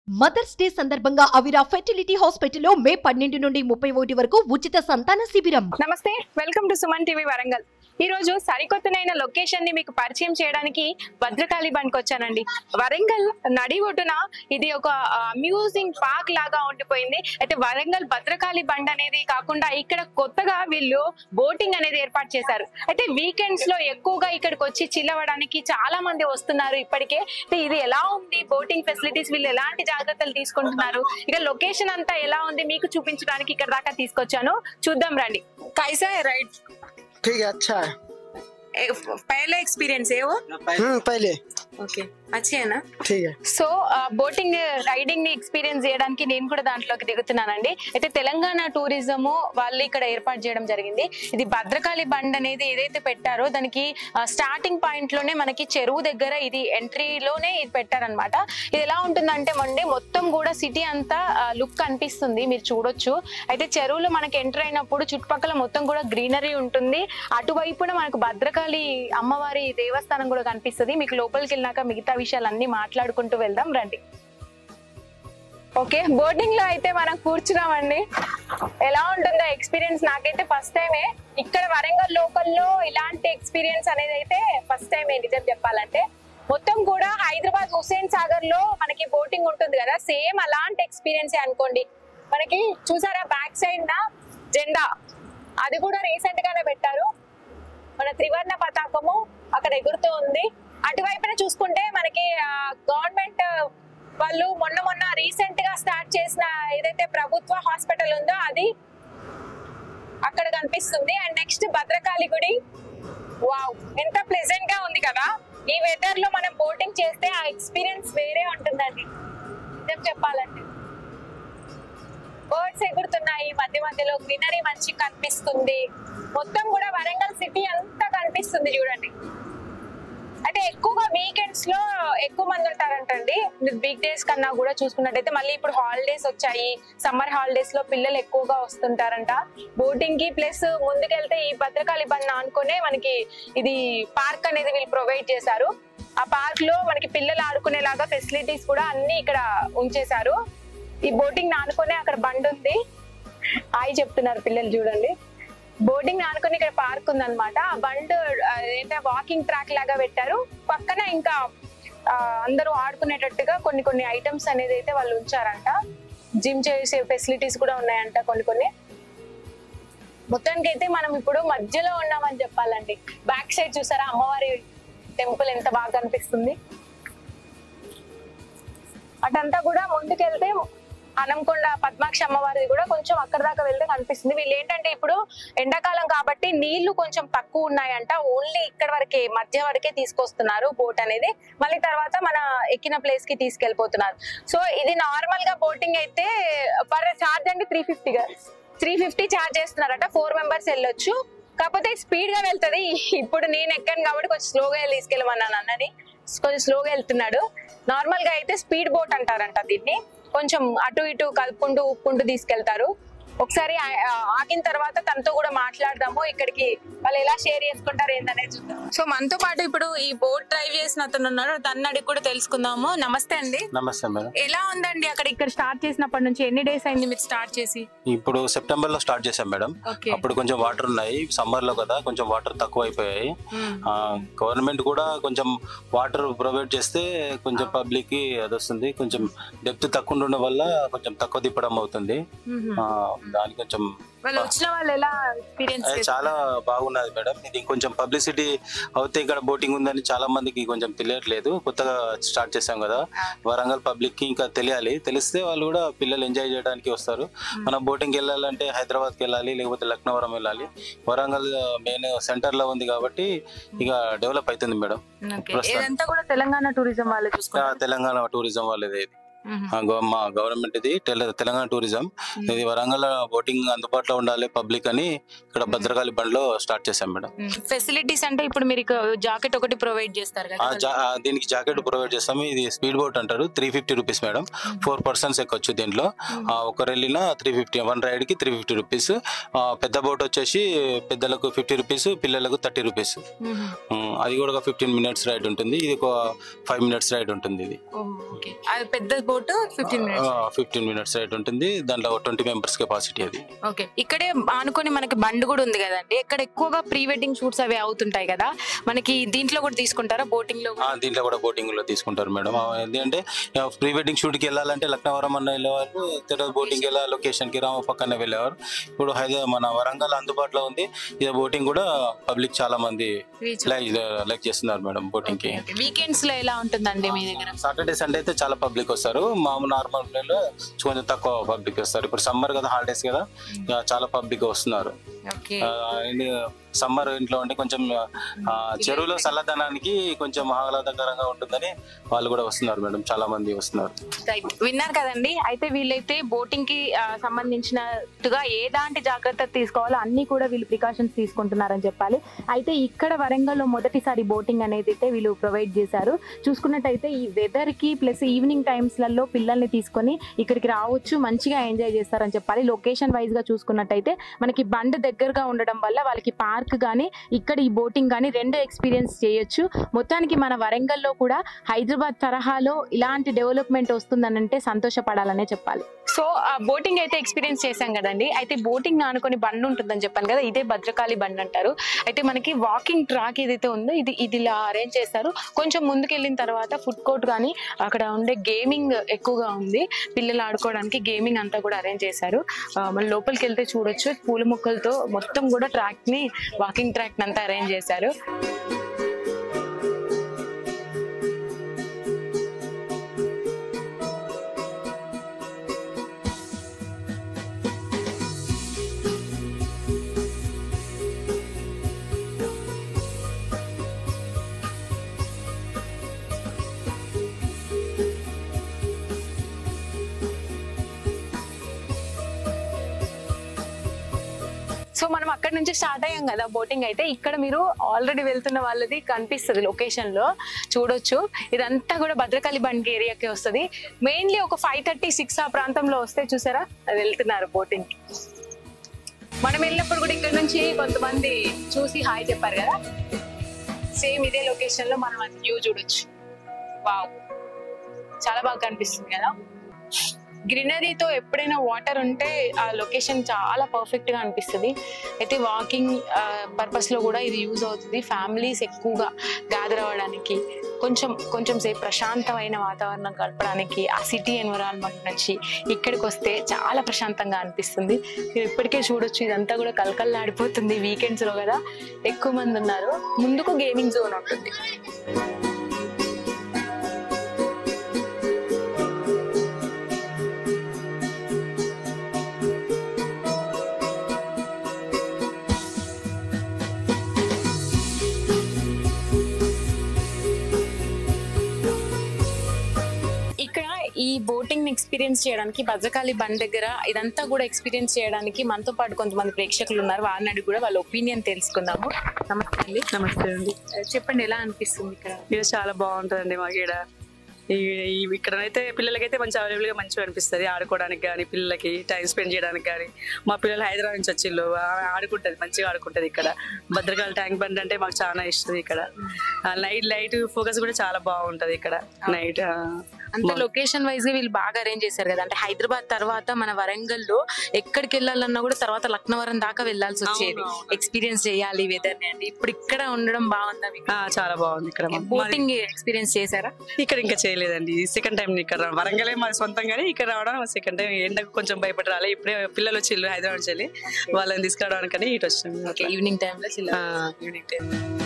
Mothers day సందర్భంగా అవిరా fertility హాస్పిటల్లో మే పన్నెండు నుండి ముప్పై ఒకటి వరకు ఉచిత సంతాన శిబిరం నమస్తే welcome to Suman TV Warangal ఈ రోజు సరికొత్తనైన లొకేషన్ ని మీకు పరిచయం చేయడానికి భద్రకాళి బండ్కి వచ్చానండి వరంగల్ నడి ఒడ్డున ఇది ఒక అమ్యూజింగ్ పార్క్ లాగా ఉండిపోయింది అయితే వరంగల్ భద్రకాళి బండ్ అనేది కాకుండా ఇక్కడ కొత్తగా వీళ్ళు బోటింగ్ అనేది ఏర్పాటు చేశారు అయితే వీకెండ్స్ లో ఎక్కువగా ఇక్కడికి వచ్చి చిల్లవడానికి చాలా మంది వస్తున్నారు ఇప్పటికే అయితే ఇది ఎలా ఉంది బోటింగ్ ఫెసిలిటీస్ వీళ్ళు ఎలాంటి జాగ్రత్తలు తీసుకుంటున్నారు ఇక లొకేషన్ అంతా ఎలా ఉంది మీకు చూపించడానికి ఇక్కడ దాకా తీసుకొచ్చాను చూద్దాం రండి कैसा है राइड ठीक है अच्छा है ए, पहले एक्सपीरियंस है वो हम्म पहले ओके अच्छे है ना ठीक है సో బోటింగ్ రైడింగ్ ని ఎక్స్పీరియన్స్ చేయడానికి నేను కూడా దాంట్లోకి దిగుతున్నానండి అయితే తెలంగాణ టూరిజం వాళ్ళు ఇక్కడ ఏర్పాటు చేయడం జరిగింది ఇది భద్రకాళి బండ్ అనేది ఏదైతే పెట్టారో దానికి స్టార్టింగ్ పాయింట్ లోనే మనకి చెరువు దగ్గర ఇది ఎంట్రీలోనే ఇది పెట్టారనమాట ఇది ఎలా ఉంటుందంటే మండే మొత్తం కూడా సిటీ అంతా లుక్ కనిపిస్తుంది మీరు చూడొచ్చు అయితే చెరువులో మనకి ఎంటర్ అయినప్పుడు చుట్టుపక్కల మొత్తం కూడా గ్రీనరీ ఉంటుంది అటువైపున మనకు భద్రకాళి అమ్మవారి దేవస్థానం కూడా కనిపిస్తుంది మీకు లోపలికి వెళ్ళినాక మిగతా విషయాలన్నీ మాట్లాడుకుంటూ వెళ్దాం రండి ఓకే బోర్డింగ్ లో అయితే మనం కూర్చున్నామండి ఎలా ఉంటుందో ఎక్స్పీరియన్స్ నాకైతే ఫస్ట్ టైమే ఇక్కడ వరంగల్ లోకల్లో ఇలాంటి ఎక్స్పీరియన్స్ అనేది అయితే ఫస్ట్ టైమే నిజం చెప్పాలంటే మొత్తం కూడా హైదరాబాద్ హుసేన్ సాగర్ లో మనకి బోటింగ్ ఉంటుంది కదా సేమ్ అలాంటి ఎక్స్పీరియన్స్ అనుకోండి మనకి చూసారా బ్యాక్ సైడ్ నా జెండా అది కూడా రీసెంట్ గానే పెట్టారు మన త్రివర్ణ పతాకము అక్కడ ఎగురుతూ ఉంది అటువైపున చూసుకుంటే మనకి గవర్నమెంట్ వాళ్ళు మొన్న మొన్న రీసెంట్ గా స్టార్ట్ చేసిన ఏదైతే ప్రభుత్వ హాస్పిటల్ ఉందో అది అక్కడ కనిపిస్తుంది అండ్ నెక్స్ట్ భద్రకాళి గుడి వావ్ ఎంత ప్లెజెంట్ గా ఉంది కదా ఈ వెదర్ లో మనం బోటింగ్ చేస్తే ఆ ఎక్స్పీరియన్స్ వేరే ఉంటుందండి నిజం చెప్పాలంటే బర్డ్స్ ఎగురుతున్నాయి మధ్య మధ్యలో గ్రీనరీ మంచి కనిపిస్తుంది మొత్తం కూడా వరంగల్ సిటీ అంతా కనిపిస్తుంది చూడండి అంటే ఎక్కువగా వీకెండ్స్ లో ఎక్కువ మంది ఉంటారంటండి వీక్ డేస్ కన్నా కూడా చూసుకున్నట్టయితే మళ్ళీ ఇప్పుడు హాలిడేస్ వచ్చాయి సమ్మర్ హాలిడేస్ లో పిల్లలు ఎక్కువగా వస్తుంటారంట బోటింగ్ కి ప్లస్ ముందుకెళ్తే ఈ భద్రకాళి బండ్ ఆనుకునే మనకి ఇది పార్క్ అనేది వీళ్ళు ప్రొవైడ్ చేశారు ఆ పార్క్ లో మనకి పిల్లలు ఆడుకునేలాగా ఫెసిలిటీస్ కూడా అన్ని ఇక్కడ ఉంచేశారు ఈ బోటింగ్ ఆనుకునే అక్కడ బండ్ ఉంది హాయ్ చెప్తున్నారు పిల్లలు చూడండి బోటింగ్ ఆనుకుని ఇక్కడ పార్క్ ఉందన్నమాట ఆ బండ్ ఏంటంటే వాకింగ్ ట్రాక్ లాగా పెట్టారు పక్కన ఇంకా ఆ, అందరూ ఆడుకునేటట్టుగా కొన్ని కొన్ని ఐటమ్స్ అనేది అయితే వాళ్ళు ఉంచారంట జిమ్ చేసే ఫెసిలిటీస్ కూడా ఉన్నాయంట కొన్ని కొన్ని మొత్తానికి అయితే మనం ఇప్పుడు మధ్యలో ఉన్నామని చెప్పాలండి బ్యాక్ సైడ్ చూసారా అమ్మవారి టెంపుల్ ఎంత బాగా కనిపిస్తుంది అటంతా కూడా ముందుకెళ్తే అనంకొండ పద్మాక్షి అమ్మవారిది కూడా కొంచెం అక్కడ దాకా వెళ్తే కనిపిస్తుంది వీళ్ళు ఏంటంటే ఇప్పుడు ఎండాకాలం కాబట్టి నీళ్లు కొంచెం తక్కువ ఉన్నాయంట ఓన్లీ ఇక్కడ వరకే మధ్య వరకే తీసుకొస్తున్నారు బోట్ అనేది మళ్ళీ తర్వాత మన ఎక్కిన ప్లేస్ కి తీసుకెళ్లిపోతున్నారు సో ఇది నార్మల్ గా బోటింగ్ అయితే పర్ చార్జ్ అంటే త్రీ ఫిఫ్టీగా త్రీ ఫిఫ్టీ చార్జ్ చేస్తున్నారట ఫోర్ మెంబర్స్ వెళ్ళొచ్చు కాకపోతే స్పీడ్ గా వెళ్తది ఇప్పుడు నేను ఎక్కాను కాబట్టి కొంచెం స్లోగా తీసుకెళ్ళమన్నాను అన్నని కొంచెం స్లోగా వెళ్తున్నాడు నార్మల్ గా అయితే స్పీడ్ బోట్ అంటారంట దీన్ని కొంచెం అటు ఇటు కలుపుకుంటూ ఊపుకుంటూ తీసుకెళ్తారు ఒకసారి ఆ- ఆ ఆగిన తర్వాత తనతో కూడా మాట్లాడదాము ఇక్కడికి వాళ్ళు ఎలా షేర్ చేసుకుంటారు ఏందనేది చూద్దాం సో మనతో పాటు ఇప్పుడు ఈ బోట్ డ్రైవ్ చేసిన అతను ఉన్నాడు తన అడిగి కూడా తెలుసుకుందాము నమస్తే అండి నమస్తే మేడం ఎలా ఉందండి అక్కడ ఇక్కడ స్టార్ట్ చేసినప్పటి నుంచి ఎన్ని డేస్ అయింది మీరు స్టార్ట్ చేసి ఇప్పుడు సెప్టెంబర్ లో స్టార్ట్ చేసాం మేడం ఓకే అప్పుడు కొంచెం వాటర్ ఉన్నాయి సమ్మర్ లో కదా కొంచెం వాటర్ తక్కువ అయిపోయాయి గవర్నమెంట్ కూడా కొంచెం వాటర్ ప్రొవైడ్ చేస్తే కొంచెం పబ్లిక్ కి అది వస్తుంది కొంచెం డెప్త్ తక్కువ ఉండడం వల్ల కొంచెం తక్కువ తిప్పడం అవుతుంది ఆ, దానికి కొంచెం వాళ్ళు వచ్చిన వాళ్ళు ఎలా ఎక్స్పీరియన్స్ అది చాలా బాగున్నది మేడం ఇది కొంచెం పబ్లిసిటీ అవుతే ఇక్కడ బోటింగ్ ఉందని చాలా మందికి కొంచెం తెలియట్లేదు కొత్తగా స్టార్ట్ చేసాం కదా వరంగల్ పబ్లిక్ కి ఇంకా తెలియాలి తెలిస్తే వాళ్ళు కూడా పిల్లలు ఎంజాయ్ చేయడానికి వస్తారు మనం బోటింగ్ వెళ్ళాలంటే హైదరాబాద్కి వెళ్ళాలి లేకపోతే లక్నవరం వెళ్ళాలి వరంగల్ మెయిన్ సెంటర్ లో ఉంది కాబట్టి ఇక డెవలప్ అవుతుంది మేడం ప్రస్తుతం. ఇదంతా కూడా తెలంగాణ టూరిజం వాళ్ళు ఆ, చూసుకుంటారు తెలంగాణ టూరిజం వాళ్ళది ఇది ఆ, గవ- మా గవర్నమెంట్ ఇది తెల- తెలంగాణ టూరిజం ఇది వరంగల్ బోటింగ్ అందుబాటులో ఉండాలి పబ్లిక్ అని ఇక్కడ భద్రకాళి బండ్లో స్టార్ట్ చేశాం మేడం ఫెసిలిటీస్ అంటే ఇప్పుడు మీరు జాకెట్ ఒకటి ప్రొవైడ్ చేస్తారు ఆ కదా జా- ఆ దీనికి జాకెట్ ప్రొవైడ్ చేస్తాము ఇది స్పీడ్ బోట్ అంటారు three fifty rupees madam four persons ఎక్కొచ్చు దీంట్లో ఆ, ఒకరు వెళ్ళిన త్రీ ఫిఫ్టీ వన్ రైడ్ కి త్రీ ఫిఫ్టీ రూపీస్ పెద్ద బోట్ వచ్చేసి పెద్దలకు ఫిఫ్టీ రూపీస్ పిల్లలకు థర్టీ రూపీస్ అది కూడా ఒక ఫిఫ్టీన్ మినిట్స్ రైడ్ ఉంటుంది ఇది ఒక ఫైవ్ మినిట్స్ రైడ్ ఉంటుంది ఇది ఓకే అది పెద్ద boat fifteen minutes fifteen minutes ride ఉంటుంది దాంట్లో ట్వంటీ మెంబర్స్ కెపాసిటీ అది ఓకే ఇక్కడే ఆనుకొని మనకి బండ్ కూడా ఉంది కదండి ఇక్కడ ఎక్కువగా ప్రీ వెడ్డింగ్ షూట్స్ అవి అవుతుంటాయి కదా మనకి దీంట్లో కూడా తీసుకుంటారా బోటింగ్ లో ఆ, దీంట్లో కూడా బోటింగ్ లో తీసుకుంటారు మేడం ఆ, ఎందుకంటే ప్రీ వెడ్డింగ్ షూట్ కి వెళ్ళాలంటే లక్నవరం అన్న వెళ్ళేవారు తర్వాత బోటింగ్ వెళ్ళా లొకేషన్ కి రామ పక్కన వెళ్ళేవారు ఇప్పుడు హైదరాబాద్ మన వరంగల్ అందుబాటులో ఉంది ఇది బోటింగ్ కూడా పబ్లిక్ చాలా మంది లైక్ లైక్ చేస్తున్నారు మేడం బోటింగ్ కి వీకెండ్స్ లో ఎలా ఉంటుందండి మీ దగ్గర సాటర్డే సండే అయితే చాలా పబ్లిక్ వస్తారు మామూలు నార్మల్ లో కొంచెం తక్కువ పబ్లిక్ వస్తారు ఇప్పుడు సమ్మర్ కదా హాలిడేస్ కదా ఇక చాలా పబ్లిక్ వస్తున్నారు ఓకే సమ్మర్ ఇంట్లో ఉంటే కొంచెం ఆ, చెరువులో చల్లదనానికి కొంచెం ఆహ్లాదకరంగా ఉంటుందని వాళ్ళు కూడా వస్తున్నారు మేడం చాలా మంది వస్తున్నారు రైట్ విన్నారు కదండి అయితే వీళ్ళైతే బోటింగ్ కి ఆ, సంబంధించినట్టుగా ఏదాంటి జాగ్రత్త తీసుకోవాలో అన్ని కూడా వీళ్ళు ప్రికాషన్స్ తీసుకుంటున్నారని చెప్పాలి అయితే ఇక్కడ వరంగల్లో మొదటిసారి బోటింగ్ అనేది అయితే వీళ్ళు ప్రొవైడ్ చేశారు చూసుకున్నట్టయితే ఈ వెదర్ కి ప్లస్ ఈవినింగ్ టైమ్స్ లలో పిల్లల్ని తీసుకొని ఇక్కడికి రావచ్చు మంచిగా ఎంజాయ్ చేస్తారని చెప్పాలి లొకేషన్ వైజ్ గా చూసుకున్నట్టయితే మనకి బండ్ దగ్గరగా ఉండడం వల్ల వాళ్ళకి పార్క్ కానీ ఇక్కడ ఈ బోటింగ్ కానీ రెండు ఎక్స్పీరియన్స్ చేయొచ్చు మొత్తానికి మన వరంగల్లో కూడా హైదరాబాద్ తరహాలో ఇలాంటి డెవలప్మెంట్ వస్తుందనంటే సంతోషపడాలనే చెప్పాలి సో ఆ బోటింగ్ అయితే ఎక్స్పీరియన్స్ చేశాం కదండి అయితే బోటింగ్ ఆనుకొని బండ్ ఉంటుందని చెప్పాను కదా ఇదే భద్రకాళి బండ్ అంటారు అయితే మనకి వాకింగ్ ట్రాక్ ఏదైతే ఉందో ఇది ఇది ఇలా అరేంజ్ చేస్తారు కొంచెం ముందుకు వెళ్ళిన తర్వాత ఫుడ్ కోర్ట్ కానీ అక్కడ ఉండే గేమింగ్ ఎక్కువగా ఉంది పిల్లలు ఆడుకోవడానికి గేమింగ్ అంతా కూడా అరేంజ్ చేశారు ఆ, మన లోపలికి వెళ్తే చూడొచ్చు పూల మొక్కలతో మొత్తం కూడా ట్రాక్ ని వాకింగ్ ట్రాక్ అంతా అరేంజ్ చేశారు సో మనం అక్కడ నుంచి స్టార్ట్ అయ్యాం కదా బోటింగ్ అయితే ఇక్కడ మీరు ఆల్రెడీ వెళ్తున్న వాళ్ళది కనిపిస్తుంది లొకేషన్ లో చూడొచ్చు ఇదంతా కూడా భద్రకాళి బండ్ ఏరియాకి వస్తుంది మెయిన్లీ ఒక ఫైవ్ థర్టీ సిక్స్ ఆ ప్రాంతంలో వస్తే చూసారా అది వెళ్తున్నారు బోటింగ్ మనం వెళ్ళినప్పుడు కూడా ఇక్కడ నుంచి కొంతమంది చూసి హాయ్ చెప్పారు కదా సేమ్ ఇదే లొకేషన్ లో మనం అది వ్యూ చూడొచ్చు వావ్ చాలా బాగా కనిపిస్తుంది కదా గ్రీనరీతో ఎప్పుడైనా వాటర్ ఉంటే ఆ లొకేషన్ చాలా పర్ఫెక్ట్ గా అనిపిస్తుంది అయితే వాకింగ్ పర్పస్ లో కూడా ఇది యూజ్ అవుతుంది ఫ్యామిలీస్ ఎక్కువగా గ్యాదర్ అవ్వడానికి కొంచెం కొంచెం సేపు ప్రశాంతమైన వాతావరణం గడపడానికి ఆ సిటీ ఎన్విరాన్మెంట్ నుంచి ఇక్కడికి వస్తే చాలా ప్రశాంతంగా అనిపిస్తుంది మీరు ఇప్పటికే చూడొచ్చు ఇదంతా కూడా కలకల్లాడిపోతుంది వీకెండ్స్ లో కదా ఎక్కువ మంది ఉన్నారు ముందుకు గేమింగ్ జోన్ ఉంటుంది ఇక్కడ ఈ బోటింగ్ ఎక్స్పీరియన్స్ చేయడానికి భద్రకాళి బండ్ దగ్గర ఇదంతా కూడా ఎక్స్పీరియన్స్ చేయడానికి మనతో పాటు కొంతమంది ప్రేక్షకులు ఉన్నారు వాళ్ళని అడిగి కూడా వాళ్ళ ఒపీనియన్ తెలుసుకుందాము నమస్తే అండి నమస్తే అండి చెప్పండి ఎలా అనిపిస్తుంది ఇక్కడ ఇది చాలా బాగుంటుందండి మాకు ఇక్కడ ఇక్కడనైతే పిల్లలకైతే మంచి అవైలబుల్ గా మంచిగా అనిపిస్తుంది ఆడుకోవడానికి కానీ పిల్లలకి టైం స్పెండ్ చేయడానికి కానీ మా పిల్లలు హైదరాబాద్ నుంచి వచ్చిళ్ళు ఆమె ఆడుకుంటది మంచిగా ఆడుకుంటది ఇక్కడ భద్రకాళి ట్యాంక్ బండ్ అంటే మాకు చాలా ఇష్టం ఇక్కడ లైట్ లైట్ ఫోకస్ కూడా చాలా బాగుంటది ఇక్కడ నైట్ అంత లొకేషన్ వైజ్ గా వీళ్ళు బాగా అరేంజ్ చేశారు కదా అంటే హైదరాబాద్ తర్వాత మన వరంగల్ లో ఎక్కడికి వెళ్ళాలన్నా కూడా తర్వాత లక్నవరం దాకా వెళ్ళాల్సి వచ్చేది అవును. ఎక్స్పీరియన్స్ చేయాలి వెదర్ ని అంటే ఇప్పుడు ఇక్కడ ఉండడం బాగుందా మీకు చాలా బాగుంది ఇక్కడ మాకు. బోటింగ్ ఎక్స్పీరియన్స్ చేశారా ఇక్కడ ఇంకా చేయలేదండి సెకండ్ టైం ఇక్కడ రా- వరంగలే మాది సొంతం కానీ ఇక్కడ రావడం సెకండ్ టైం ఎండకు కొంచెం భయపడి రాలే ఇప్పుడే పిల్లలు వచ్చి హైదరాబాద్ నుంచి వెళ్ళి వాళ్ళని తీసుకురావడానికని ఇటు వచ్చాము ఓకే ఈవినింగ్ టైమ్ లో చిల్ల ఈవినింగ్ టైం